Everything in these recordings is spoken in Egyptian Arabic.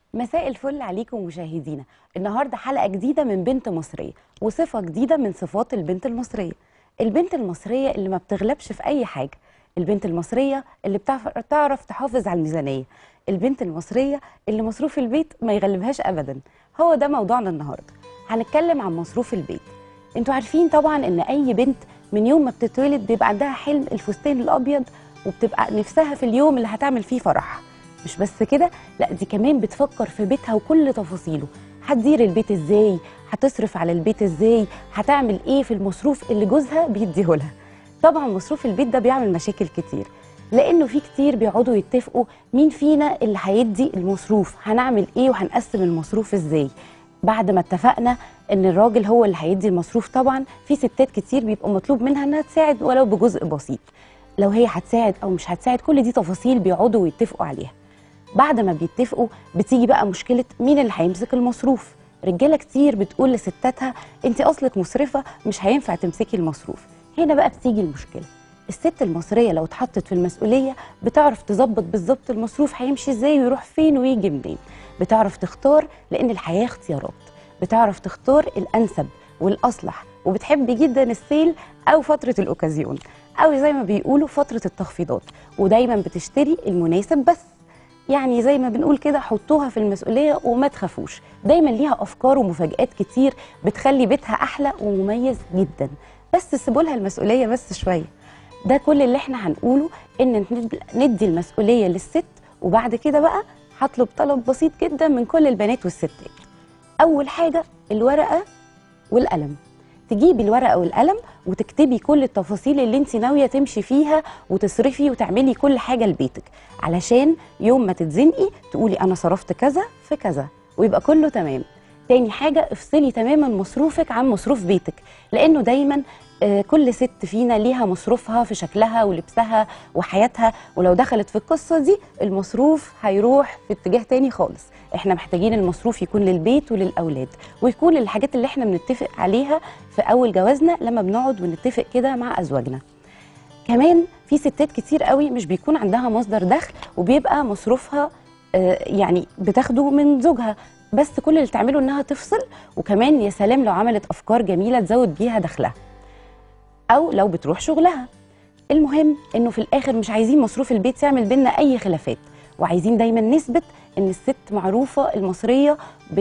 مساء الفل عليكم مشاهدينا النهارده حلقه جديده من بنت مصريه وصفه جديده من صفات البنت المصريه البنت المصريه اللي ما بتغلبش في اي حاجه البنت المصريه اللي بتعرف تعرف تحافظ على الميزانيه البنت المصريه اللي مصروف البيت ما يغلبهاش ابدا هو ده موضوعنا النهارده هنتكلم عن مصروف البيت انتوا عارفين طبعا ان اي بنت من يوم ما بتتولد بيبقى عندها حلم الفستان الابيض وبتبقى نفسها في اليوم اللي هتعمل فيه فرح مش بس كده لا دي كمان بتفكر في بيتها وكل تفاصيله هتدير البيت ازاي هتصرف على البيت ازاي هتعمل ايه في المصروف اللي جوزها بيديهولها طبعا مصروف البيت ده بيعمل مشاكل كتير لانه في كتير بيقعدوا يتفقوا مين فينا اللي هيدي المصروف هنعمل ايه وهنقسم المصروف ازاي بعد ما اتفقنا ان الراجل هو اللي هيدي المصروف طبعا في ستات كتير بيبقى مطلوب منها انها تساعد ولو بجزء بسيط لو هي هتساعد او مش هتساعد كل دي تفاصيل بيقعدوا ويتفقوا عليها بعد ما بيتفقوا بتيجي بقى مشكله مين اللي هيمسك المصروف رجاله كتير بتقول لستاتها انت اصلك مسرفه مش هينفع تمسكي المصروف هنا بقى بتيجي المشكله الست المصريه لو اتحطت في المسؤوليه بتعرف تظبط بالظبط المصروف هيمشي ازاي ويروح فين ويجي منين بتعرف تختار لان الحياه اختيارات بتعرف تختار الانسب والاصلح وبتحب جدا السيل او فتره الاوكازيون او زي ما بيقولوا فتره التخفيضات ودايما بتشتري المناسب بس يعني زي ما بنقول كده حطوها في المسؤوليه وما تخافوش دايما ليها افكار ومفاجآت كتير بتخلي بيتها احلى ومميز جدا بس سيبوا لها المسؤوليه بس شويه ده كل اللي احنا هنقوله ان ندي المسؤوليه للست وبعد كده بقى هطلب طلب بسيط جدا من كل البنات والستات اول حاجه الورقه والقلم تجيبي الورقه والقلم وتكتبي كل التفاصيل اللي انت ناويه تمشي فيها وتصرفي وتعملي كل حاجه لبيتك علشان يوم ما تتزنقي تقولي انا صرفت كذا في كذا ويبقى كله تمام تاني حاجه افصلي تماما مصروفك عن مصروف بيتك لانه دايما آه، كل ست فينا ليها مصروفها في شكلها ولبسها وحياتها ولو دخلت في القصه دي المصروف هيروح في اتجاه تاني خالص احنا محتاجين المصروف يكون للبيت وللاولاد ويكون للحاجات اللي احنا بنتفق عليها في اول جوازنا لما بنقعد ونتفق كده مع ازواجنا كمان في ستات كتير قوي مش بيكون عندها مصدر دخل وبيبقى مصروفها آه، يعني بتاخده من زوجها بس كل اللي تعمله انها تفصل وكمان يا سلام لو عملت افكار جميله تزود بيها دخلها او لو بتروح شغلها المهم انه في الاخر مش عايزين مصروف البيت يعمل بينا اي خلافات وعايزين دايما نثبت ان الست معروفه المصريه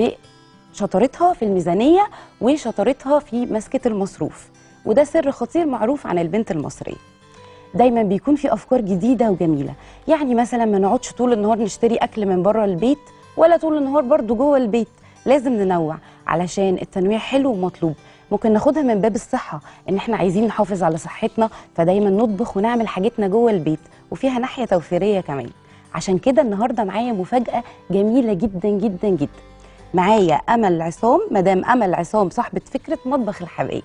بشطارتها في الميزانيه وشطارتها في مسكه المصروف وده سر خطير معروف عن البنت المصريه دايما بيكون في افكار جديده وجميله يعني مثلا ما نقعدش طول النهار نشتري اكل من بره البيت ولا طول النهار برضو جوه البيت لازم ننوع علشان التنويع حلو ومطلوب ممكن ناخدها من باب الصحه ان احنا عايزين نحافظ على صحتنا فدايما نطبخ ونعمل حاجتنا جوه البيت وفيها ناحيه توفيريه كمان عشان كده النهارده معايا مفاجاه جميله جدا جدا جدا معايا امل عصام مدام امل عصام صاحبه فكره مطبخ الحبايب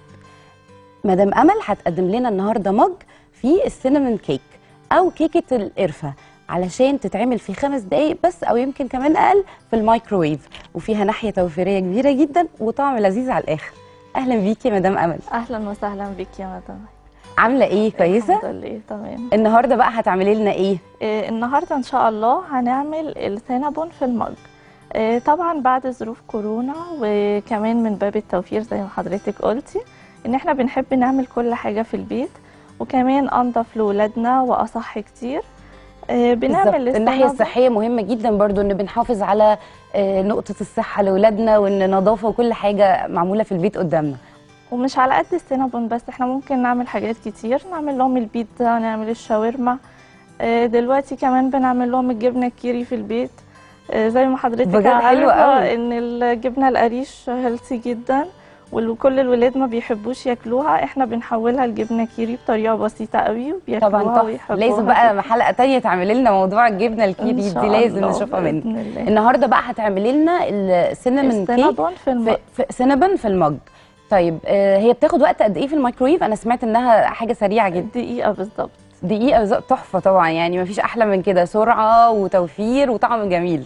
مدام امل هتقدم لنا النهارده مج فيه السينامون كيك او كيكه القرفه علشان تتعمل في خمس دقايق بس او يمكن كمان اقل في الميكروويف وفيها ناحيه توفيريه كبيره جدا وطعم لذيذ على الاخر اهلا بيكي يا مدام امل اهلا وسهلا بك يا مدام عامله ايه كويسه الحمد لله تمام النهارده بقى هتعملي لنا ايه إيه النهارده ان شاء الله هنعمل السينابون في المج إيه طبعا بعد ظروف كورونا وكمان من باب التوفير زي ما حضرتك قلتي ان احنا بنحب نعمل كل حاجه في البيت وكمان انضف لاولادنا واصح كتير إيه بنعمل بالظبط. الناحيه السينابون- الصحيه مهمه جدا برضو ان بنحافظ على آه، نقطه الصحه لاولادنا وان نظافه وكل حاجه معموله في البيت قدامنا ومش على قد السينابون بس احنا ممكن نعمل حاجات كتير نعمل لهم البيتزا نعمل الشاورما آه، دلوقتي كمان بنعمل لهم الجبنه الكيري في البيت آه، زي ما حضرتك بجد حلو عارفه قوي. ان الجبنه القريش هيلثي جدا وكل الولاد ما بيحبوش ياكلوها احنا بنحولها لجبنه كيري بطريقه بسيطه قوي وبياكلوها طبعا تحفه ويحبوها لازم بقى حلقه تانية تعملي لنا موضوع الجبنه الكيري إن دي شاء لازم الله نشوفها منك بإذن الله. النهارده بقى هتعملي لنا السينامون كيك السينابون في المج في, في سينابون في المج طيب آه، هي بتاخد وقت قد ايه في الميكرويف انا سمعت انها حاجه سريعه جدا دقيقه بالظبط دقيقه بالظبط تحفه طبعا يعني مفيش احلى من كده سرعه وتوفير وطعم جميل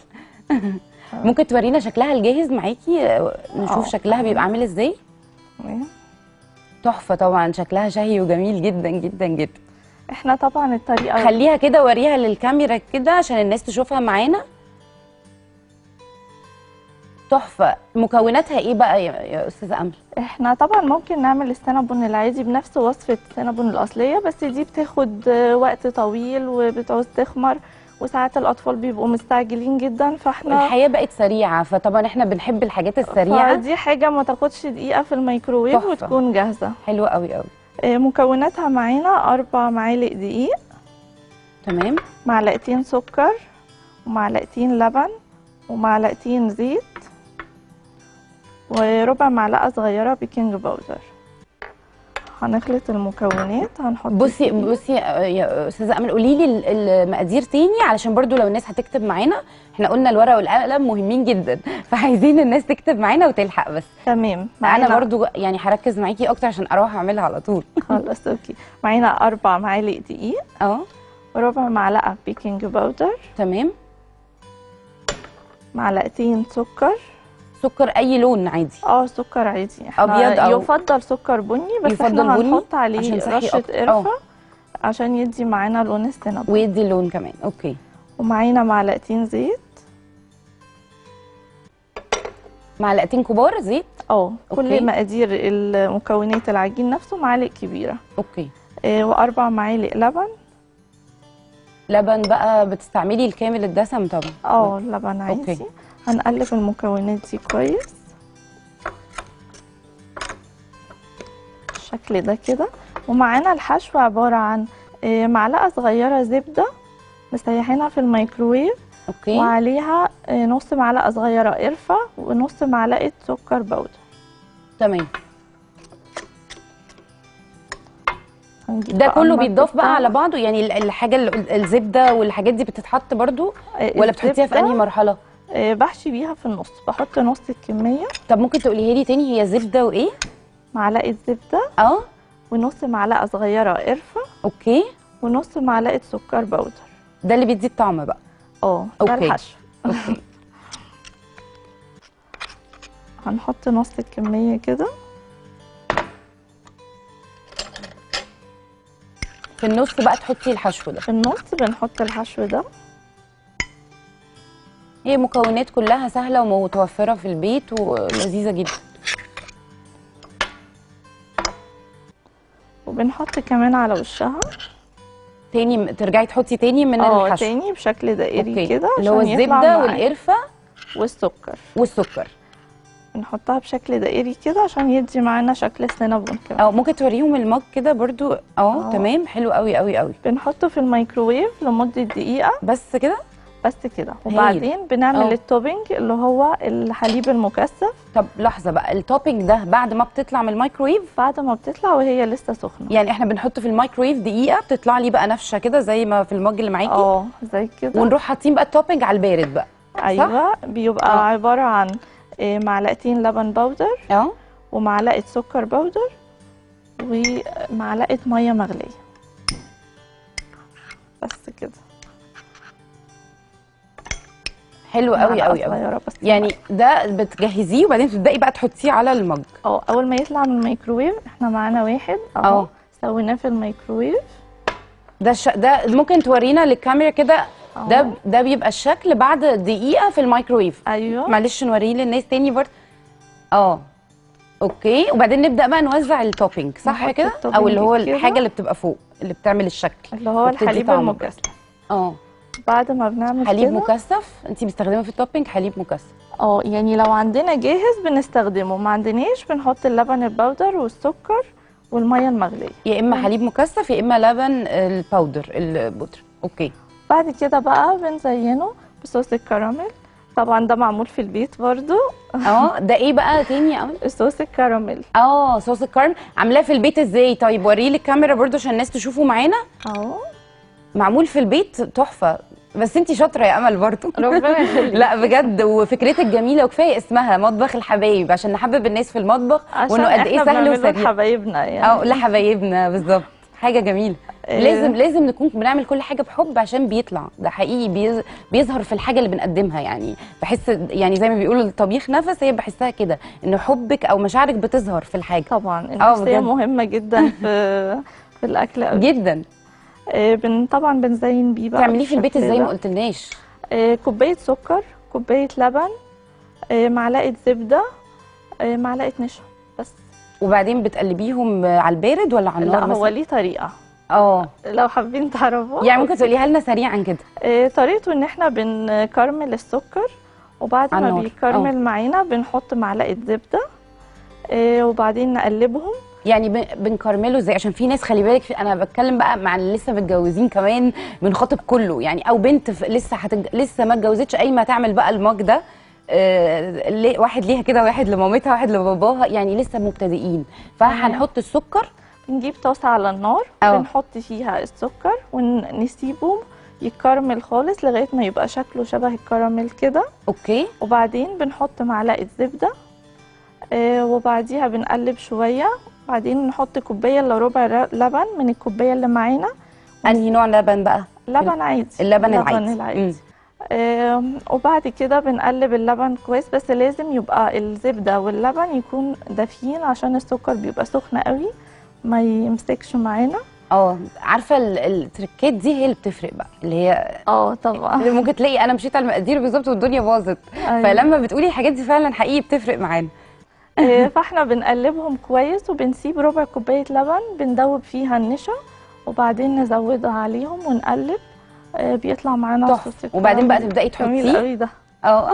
ممكن تورينا شكلها الجاهز معاكي آه، نشوف آه. شكلها بيبقى عامل ازاي تحفه طبعا شكلها شهي وجميل جدا جدا جدا احنا طبعا الطريقه خليها كده وريها للكاميرا كده عشان الناس تشوفها معانا تحفه مكوناتها ايه بقى يا, يا استاذه امل احنا طبعا ممكن نعمل السينابون العادي بنفس وصفة السينابون الأصلية بس دي بتاخد آه، وقت طويل وبتعوز تخمر وساعات الأطفال بيبقوا مستعجلين جدا فاحنا الحياه بقت سريعه فطبعا احنا بنحب الحاجات السريعه دي حاجة ما تاخدش دقيقة في الميكروويف تحفة. وتكون جاهزة حلوه قوي قوي آه، مكوناتها معانا أربع معالق دقيق تمام معلقتين سكر ومعلقتين لبن ومعلقتين زيت وربع معلقة صغيرة بيكنج باودر هنخلط المكونات هنحط بصي الدقيق. بصي يا استاذه امل قولي لي المقادير تاني علشان برضو لو الناس هتكتب معانا احنا قلنا الورقه والقلم مهمين جدا فعايزين الناس تكتب معانا وتلحق بس تمام انا برضو يعني هركز معاكي اكتر عشان اروح اعملها على طول خلاص اوكي معانا اربع معالق دقيق اه وربع معلقة بيكنج باودر تمام معلقتين سكر سكر اي لون عادي اه سكر عادي احنا أبيض أو- يفضل سكر بني بس يفضل احنا بني هنحط عليه عشان صحي رشة أكتر. قرفة عشان يدي معانا لون السينابون ويدي اللون كمان اوكي ومعانا معلقتين زيت معلقتين كبار زيت اه أوكي. كل مقادير المكونات العجين نفسه معالق كبيرة اوكي آه، واربع معالق لبن لبن بقى بتستعملي الكامل الدسم طبعا اه لبن عادي أوكي. هنقلب المكونات دي كويس بالشكل ده كده ومعانا الحشو عبارة عن آه، معلقة صغيرة زبدة مسيحينها في الميكروويف اوكي وعليها آه، نص معلقة صغيرة قرفة ونص معلقة سكر بودر تمام هنجيب ده بقى كله المج بيتضاف بقى بتاعنا. على بعضه يعني ال- الحاجه ال- الزبده والحاجات دي بتتحط برضو آه، ولا بتحطيها في الزبدة، انهي مرحله آه، بحشي بيها في النص بحط نص الكمية طب ممكن تقوليها لي تاني هي زبده وايه معلقة زبدة اه ونص معلقة صغيرة قرفة اوكي ونص معلقة سكر بودر ده اللي بيدي الطعم بقى اه ده أوكي. الحشو اوكي هنحط نص الكمية كده في النص بقى تحطي الحشو ده في النص بنحط الحشو ده هي مكونات كلها سهله ومتوفره في البيت ولذيذه جدا وبنحط كمان على وشها تاني ترجعي تحطي تاني من اه الحشو تاني بشكل دائري اوكي كده اللي هو عشان يطلع الزبده معاك. والقرفه والسكر والسكر بنحطها بشكل دائري كده عشان يدي معانا شكل السينابون كمان او ممكن توريهم المج كده برضو اه اه. تمام حلو قوي قوي قوي بنحطه في الميكروويف لمدة دقيقة بس كده بس كده وبعدين بنعمل اه. التوبينج اللي هو الحليب المكثف طب لحظه بقى التوبينج ده بعد ما بتطلع من الميكرويف بعد ما بتطلع وهي لسه سخنة يعني احنا بنحط في الميكرويف دقيقه بتطلع لي بقى نفشه كده زي ما في المج اللي معاكي اه زي كده ونروح حاطين بقى التوبينج على البارد بقى ايوه بيبقى اه. عباره عن آه، معلقتين لبن بودر اه ومعلقه سكر بودر ومعلقه ميه مغليه بس كده حلو قوي معلقة قوي قوي صغيرة بس يعني ده بتجهزيه وبعدين تبداي بقى تحطيه على المج اه اول ما يطلع من الميكروويف احنا معانا واحد اهو اه. سويناه في الميكروويف ده الش... ده ممكن تورينا للكاميرا كده اهو. ده ده بيبقى الشكل بعد دقيقه في الميكرويف ايوه معلش نوريه للناس تاني برضه اه اوكي وبعدين نبدا بقى نوزع التوبينج صح نحط كده التوبينج او اللي هو كده. الحاجه اللي بتبقى فوق اللي بتعمل الشكل اللي هو وبتدي الحليب طعم المكثف اه بعد ما بنعمل حليب كده مكثف انت مستخدمه في التوبينج حليب مكثف اه يعني لو عندنا جاهز بنستخدمه ما عندناش بنحط اللبن البودر والسكر والميه المغليه يا اما حليب مكثف يا اما لبن الباودر البودر اوكي بعد كده بقى بنزينه بصوص الكراميل طبعا ده معمول في البيت برضو اه ده ايه بقى تاني يا امل صوص الكراميل اه صوص الكرم عاملاه في البيت ازاي طيب وريه للكاميرا برضو عشان الناس تشوفه معانا اهو معمول في البيت تحفه بس انت شاطره يا امل برضو ربنا يخليك لا بجد وفكرتك جميله وكفايه اسمها مطبخ الحبايب عشان نحبب الناس في المطبخ عشان وانه قد ايه احنا سهل بنعمله وسريع لحبايبنا يعني اه لحبايبنا بالظبط حاجه جميله إيه. لازم لازم نكون بنعمل كل حاجه بحب عشان بيطلع ده حقيقي بيز- بيظهر في الحاجه اللي بنقدمها يعني بحس يعني زي ما بيقولوا الطبيخ نفس هي بحسها كده ان حبك او مشاعرك بتظهر في الحاجه طبعا النفسيه بجد. مهمه جدا في في الاكل قوي جدا آه، بن طبعا بنزين بيه بقى تعمليه في البيت بالشكل ازاي ده. ما قلتلناش آه، كوبايه سكر كوبايه لبن آه، معلقه زبده آه، معلقه نشا بس وبعدين بتقلبيهم على البارد ولا على النار لا هو مثلا ليه طريقه اه لو حابين تعرفوا يعني ممكن تقوليها لنا سريعا كده آه، طريقته ان احنا بنكرمل السكر وبعد على ما النار. بيكرمل معانا بنحط معلقه زبده آه، وبعدين نقلبهم يعني بن- بنكرمله ازاي عشان في ناس خلي بالك في انا بتكلم بقى مع اللي لسه متجوزين كمان بنخاطب كله يعني او بنت ف- لسه هتج... لسه ما اتجوزتش قايمه تعمل بقى المج ده آه... ليه- واحد ليها كده واحد لمامتها واحد لباباها يعني لسه مبتدئين فهنحط السكر بنجيب طاسه على النار اه. بنحط فيها السكر ونسيبه يكرمل خالص لغايه ما يبقى شكله شبه الكراميل كده اوكي وبعدين بنحط معلقه زبده آه، وبعديها بنقلب شويه بعدين نحط كوبايه الا ربع ر- لبن من الكوبايه اللي معانا انهي نوع لبن بقى لبن عادي اللبن العادي مم. العادي آم، وبعد كده بنقلب اللبن كويس بس لازم يبقى الزبدة واللبن يكون دافيين عشان السكر بيبقى سخن قوي ما يمسكش معانا اه عارفه ال- التركات دي هي اللي بتفرق بقى اللي هي اه طبعا اللي ممكن تلاقي انا مشيت على المقادير بالظبط والدنيا باظت أيوة. فلما بتقولي الحاجات دي فعلا حقيقي بتفرق معانا آه، فاحنا بنقلبهم كويس وبنسيب ربع كوباية لبن بندوب فيها النشا وبعدين نزودها عليهم ونقلب آه، بيطلع معانا تحفة. صوص وبعدين بقى الكراميل. تبدأي جميل تحطيه. قوي ده اه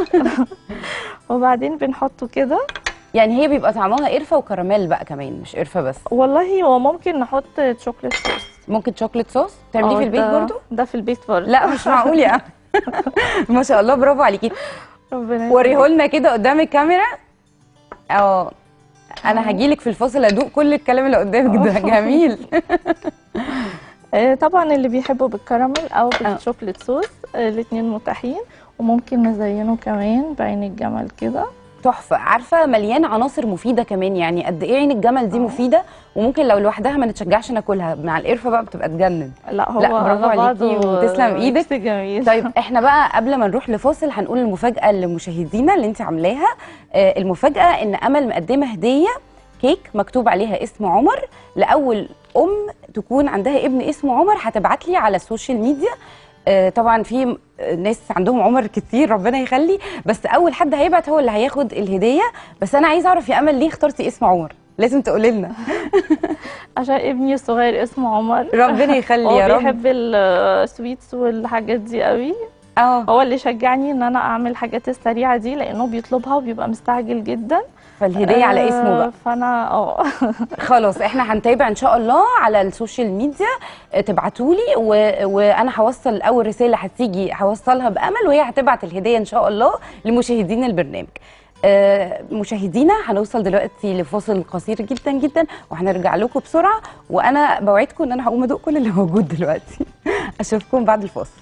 وبعدين بنحطه كده يعني هي بيبقى طعمها قرفه وكراميل بقى كمان مش قرفه بس والله هو ممكن نحط شوكليت صوص ممكن شوكليت صوص تعمليه آه، في البيت ده- برضو ده في البيت برضه لا مش معقول يعني ما شاء الله برافو عليكي ربنا وريه لنا كده قدام الكاميرا اه انا هجيلك في الفاصل ادوق كل الكلام اللي قدامك ده جميل آه، طبعا اللي بيحبوا بالكراميل او آه. بالشوكليت صوص آه، الاتنين متاحين وممكن نزينه كمان بعين الجمل كده تحفه عارفه مليان عناصر مفيده كمان يعني قد ايه عين الجمل دي آه. مفيده وممكن لو لوحدها ما نتشجعش ناكلها مع القرفه بقى بتبقى تجنن لا هو لا، برافو على عليكي بعضه وتسلم إيدك. ميكس جميل طيب احنا بقى قبل ما نروح لفاصل هنقول المفاجاه لمشاهدينا اللي انت عاملاها آه، المفاجاه ان امل مقدمه هديه كيك مكتوب عليها اسم عمر لاول ام تكون عندها ابن اسمه عمر هتبعت لي على السوشيال ميديا آه، طبعا في م- ناس عندهم عمر كتير ربنا يخلي بس اول حد هيبعت هو اللي هياخد الهديه بس انا عايزه اعرف يا امل ليه اخترتي اسم عمر لازم تقولي لنا عشان ابني الصغير اسمه عمر ربنا يخلي هو يا رب بيحب السويتس والحاجات دي قوي اه هو اللي شجعني ان انا اعمل الحاجات السريعه دي لانه بيطلبها وبيبقى مستعجل جدا فالهديه على اسمه آه، بقى فانا اه خلاص احنا هنتابع ان شاء الله على السوشيال ميديا تبعتوا لي و... وانا هوصل اول رساله هتيجي هوصلها بامل وهي هتبعت الهديه ان شاء الله لمشاهدين البرنامج آه، مشاهدينا هنوصل دلوقتي لفاصل قصير جدا جدا وهنرجع لكم بسرعه وانا بوعدكم ان انا هقوم ادوق كل اللي موجود دلوقتي اشوفكم بعد الفاصل